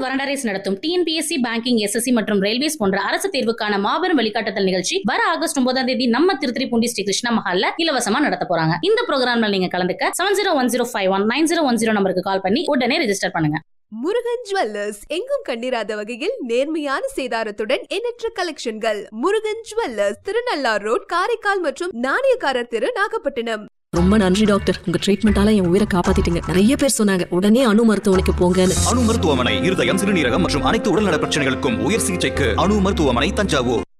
வரணரேஸ் நடத்தும் TNPSC banking SSC மற்றும் railways போன்ற அரசு தேர்வுக்கான மாபெரும் வழிகாட்டுதல் நிகழ்ச்சி வர ஆகஸ்ட் ஒன்பதாம் தேதி நம்ம திருத்திரிப்பூண்டி ஸ்ரீ கிருஷ்ணா மஹால்ல இலவசமா நடத்த போறாங்க இந்த ப்ரோக்ராம்ல நீங்க கலந்துக்க seven zero one zero five one nine zero one zero நம்பருக்கு கால் பண்ணி உடனே ரெஜிஸ்டர் பண்ணுங்க முருகன் ஜுவல்லர்ஸ் எங்கும் கண்டிராத வகையில் நேர்மையான சேதாரத்துடன் எண்ணற்ற கலெக்ஷன்கள் முருகன் ஜுவல்லர்ஸ் திருநள்ளார் ரோட் காரைக்கால் மற்றும் நாணயக்காரர் தெரு நாகப்பட்டினம் ரொம்ப நன்றி டாக்டர் உங்க ட்ரீட்மெண்டால என் உயிரை காப்பாத்திட்டீங்க நிறைய பேர் சொன்னாங்க உடனே அணு மருத்துவமனைக்கு போங்கன்னு அணு மருத்துவமனை இருதயம் சிறுநீரகம் மற்றும் அனைத்து உடல்நல பிரச்சனைகளுக்கும் உயர் சிகிச்சைக்கு அணு மருத்துவமனை தஞ்சாவூர்